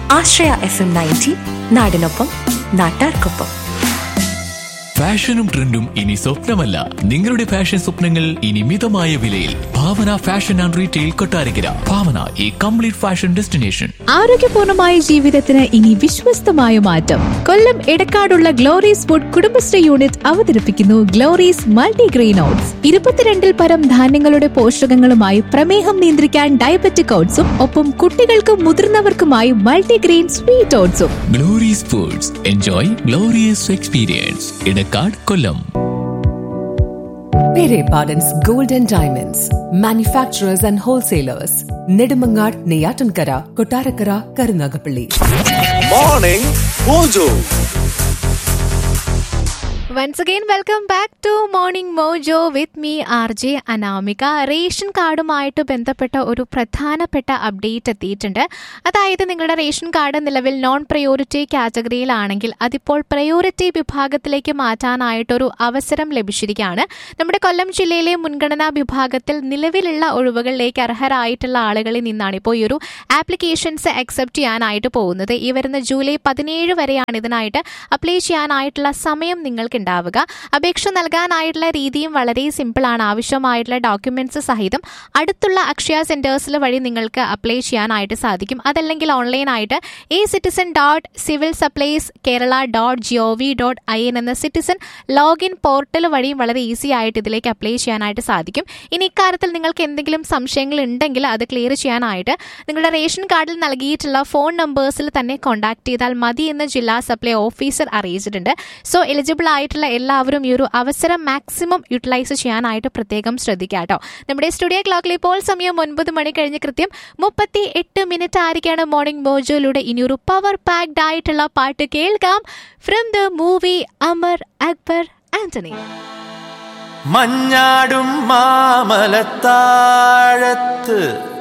ആശ്രയ F M ninety നാടിനൊപ്പം നാട്ടാർക്കൊപ്പം ഫാഷനും ട്രെൻഡും ഇനി സ്വപ്നമല്ല നിങ്ങളുടെ ഫാഷൻ സ്വപ്നങ്ങൾ ഇനി മിതമായ വിലയിൽ Bhavana fashion and retail Kottarakkara Bhavana ഈ കംപ്ലീറ്റ് ഫാഷൻ ഡെസ്റ്റിനേഷൻ ആരോഗ്യപൂർണമായ ജീവിതത്തിന് ഇനി വിശ്വസ്തമായ മാറ്റം കൊല്ലം എടക്കാടുള്ള ഗ്ലോറീസ് ഫുഡ് കുടുംബശ്രീ യൂണിറ്റ് അവതരിപ്പിക്കുന്നു ഗ്ലോറീസ് മൾട്ടിഗ്രെയിൻ ഓട്സ് ഇരുപത്തിരണ്ടിൽ പരം ധാന്യങ്ങളുടെ പോഷകങ്ങളുമായി പ്രമേഹം നിയന്ത്രിക്കാൻ ഡയബറ്റിക് ഓട്സും ഒപ്പം കുട്ടികൾക്കും മുതിർന്നവർക്കുമായി മൾട്ടിഗ്രെയിൻ സ്വീറ്റ് ഓട്സും glorious foods enjoy glorious experience Edakkad Kollam Pere Pardon's Gold and Diamonds, manufacturers and wholesalers, Nedumangad, Neyatankara, Kotarakara, Karunagapalli. Morning Mojo. Once again welcome back to Morning Mojo with me R J Anamika ration കാർഡുമായിട്ട് ബന്ധപ്പെട്ട ഒരു പ്രധാനപ്പെട്ട update എത്തിയിട്ടുണ്ട് അതായത് നിങ്ങളുടെ ration card നിലവിൽ non priority കാറ്റഗറിയിലാണെങ്കിൽ അതിപ്പോൾ പ്രയോറിറ്റി വിഭാഗത്തിലേക്ക് മാറ്റാനായിട്ടൊരു അവസരം ലഭിച്ചിരിക്കുകയാണ് നമ്മുടെ കൊല്ലം ജില്ലയിലെ മുൻഗണനാ വിഭാഗത്തിൽ നിലവിലുള്ള ഒഴിവുകളിലേക്ക് അർഹരായിട്ടുള്ള ആളുകളിൽ നിന്നാണ് ഇപ്പോൾ ഈ ഒരു ആപ്ലിക്കേഷൻസ് അക്സെപ്റ്റ് ചെയ്യാനായിട്ട് പോകുന്നത് ഈ വരുന്ന ജൂലൈ പതിനേഴ് വരെയാണ് ഇതിനായിട്ട് അപ്ലൈ ചെയ്യാനായിട്ടുള്ള സമയം നിങ്ങൾക്ക് ഉണ്ടാവുക അപേക്ഷ നൽകാനായിട്ടുള്ള രീതിയും വളരെ സിമ്പിളാണ് ആവശ്യമായിട്ടുള്ള ഡോക്യുമെന്റ്സ് സഹിതം അടുത്തുള്ള അക്ഷയ സെന്റേഴ്സിൽ വഴി നിങ്ങൾക്ക് അപ്ലൈ ചെയ്യാനായിട്ട് സാധിക്കും അതല്ലെങ്കിൽ ഓൺലൈനായിട്ട് e citizen dot civil supplies Kerala dot G O V dot I N എന്ന സിറ്റിസൺ ലോഗിൻ പോർട്ടൽ വഴിയും വളരെ ഈസി ആയിട്ട് ഇതിലേക്ക് അപ്ലൈ ചെയ്യാനായിട്ട് സാധിക്കും ഇനി ഇക്കാര്യത്തിൽ നിങ്ങൾക്ക് എന്തെങ്കിലും സംശയങ്ങൾ ഉണ്ടെങ്കിൽ അത് ക്ലിയർ ചെയ്യാനായിട്ട് നിങ്ങളുടെ റേഷൻ കാർഡിൽ നൽകിയിട്ടുള്ള ഫോൺ നമ്പേഴ്സിൽ തന്നെ കോൺടാക്ട് ചെയ്താൽ മതി എന്ന് ജില്ലാ സപ്ലൈ ഓഫീസർ അറിയിച്ചിട്ടുണ്ട് സോ എലിജിബിൾ ആയിട്ടുള്ള എല്ലാവരും ഈ ഒരു അവസരം മാക്സിമം യൂട്ടിലൈസ് ചെയ്യാനായിട്ട് പ്രത്യേകം ശ്രദ്ധിക്കുക കേട്ടോ നമ്മുടെ സ്റ്റുഡിയോ ക്ലോക്കിൽ ഇപ്പോൾ സമയം ഒൻപത് മണി കഴിഞ്ഞ് കൃത്യം മുപ്പത്തി എട്ട് മിനിറ്റ് ആയിരിക്കാണ് മോർണിംഗ് മോജോയിലൂടെ ഇനിയൊരു പവർ പാക്ഡ് ആയിട്ടുള്ള പാട്ട് കേൾക്കാം from the movie Amar Akbar Antony മഞ്ഞാടും മാമലത്താഴത്ത്